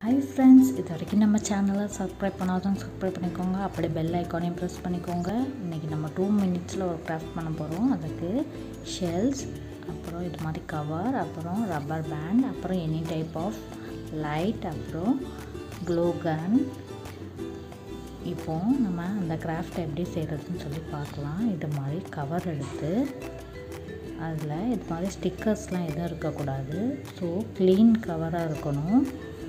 hi friends இது வரைக்கும் நம்ம சேனலை சப்ஸ்கிரைப் பண்ணாதான் சப்ஸ்கிரைப் பண்ணிக்கோங்க அப்படியே பெல் ஐக்கானையும் ப்ரெஸ் பண்ணிக்கோங்க இன்றைக்கி நம்ம டூ மினிட்ஸில் ஒரு கிராஃப்ட் பண்ண போகிறோம் அதுக்கு ஷெல்ஸ் அப்புறம் இது மாதிரி கவர் அப்புறம் ரப்பர் பேண்ட் அப்புறம் எனி டைப் ஆஃப் லைட் அப்புறம் க்ளோ கன் இப்போ நம்ம அந்த கிராஃப்ட் எப்படி செய்கிறதுன்னு சொல்லி பார்க்கலாம் இது மாதிரி கவர் எடுத்து அதில் இது மாதிரி ஸ்டிக்கர்ஸ்லாம் எதுவும் இருக்கக்கூடாது ஸோ க்ளீன் கவராக இருக்கணும்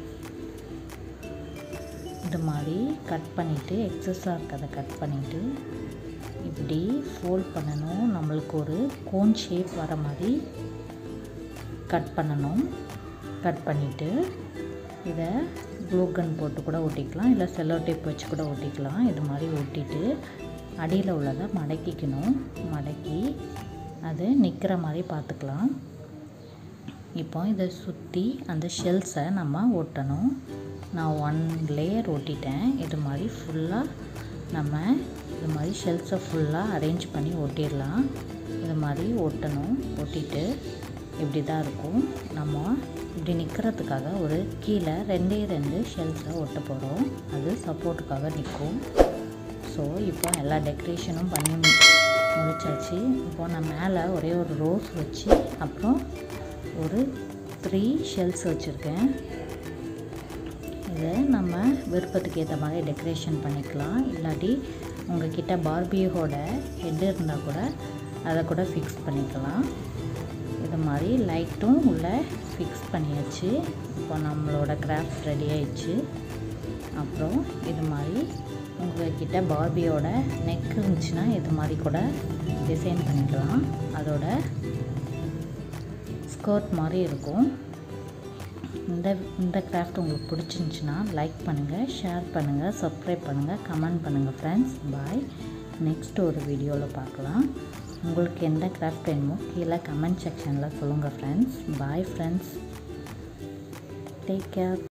இது மாதிரி கட் பண்ணிவிட்டு எக்ஸஸாக இருக்கிறத கட் பண்ணிவிட்டு இப்படி ஃபோல்ட் பண்ணணும் நம்மளுக்கு ஒரு கோன் ஷேப் வர மாதிரி கட் பண்ணணும் கட் பண்ணிவிட்டு இதை க்ளூகன் போட்டு கூட ஒட்டிக்கலாம் இல்லை செல்லோ டேப் வச்சு கூட ஒட்டிக்கலாம் இது மாதிரி ஒட்டிட்டு அடியில் உள்ளதை மடக்கிக்கணும் மடக்கி அது நிற்கிற மாதிரி பார்த்துக்கலாம் இப்போ இதை சுற்றி அந்த ஷெல்ஸை நம்ம ஒட்டணும் நான் ஒன் லேயர் ஒட்டிட்டேன் இது மாதிரி ஃபுல்லாக நம்ம இது மாதிரி ஷெல்ஸை ஃபுல்லாக அரேஞ்ச் பண்ணி ஒட்டிடலாம் இது மாதிரி ஒட்டணும் ஒட்டிட்டு இப்படி தான் இருக்கும் நம்ம இப்படி நிற்கிறதுக்காக ஒரு கீழே ரெண்டே ரெண்டு ஷெல்ஸை ஒட்ட போகிறோம் அது சப்போர்ட்டுக்காக நிற்கும் ஸோ இப்போ எல்லா டெக்கரேஷனும் பண்ணி முடிச்சாச்சு இப்போ நான் மேலே ஒரே ஒரு ரோஸ் வச்சு அப்புறம் ஒரு த்ரீ ஷெல்ஸ் வச்சுருக்கேன் இதை நம்ம விருப்பத்துக்கு ஏற்ற மாதிரி டெக்கரேஷன் பண்ணிக்கலாம் இல்லாட்டி உங்ககிட்ட பார்பியோட ஹெட் இருந்தால் கூட அதை கூட ஃபிக்ஸ் பண்ணிக்கலாம் இது மாதிரி லைட்டும் உள்ளே ஃபிக்ஸ் பண்ணியாச்சு இப்போ நம்மளோட கிராஃப்ட் ரெடி ஆயிடுச்சு அப்புறம் இது மாதிரி உங்கள்கிட்ட பார்பியோட நெக் இருந்துச்சுன்னா இது மாதிரி கூட டிசைன் பண்ணிக்கலாம் அதோட ஸ்கர்ட் மாதிரி இருக்கும் இந்த இந்த கிராஃப்ட் உங்களுக்கு பிடிச்சிருந்துச்சின்னா லைக் பண்ணுங்கள் ஷேர் பண்ணுங்கள் சப்ஸ்கிரைப் பண்ணுங்கள் கமெண்ட் பண்ணுங்கள் ஃப்ரெண்ட்ஸ் பாய் நெக்ஸ்ட் ஒரு வீடியோவில் பார்க்கலாம் உங்களுக்கு எந்த கிராஃப்ட் வேணுமோ கீழே கமெண்ட் செக்ஷனில் சொல்லுங்கள் friends bye friends take care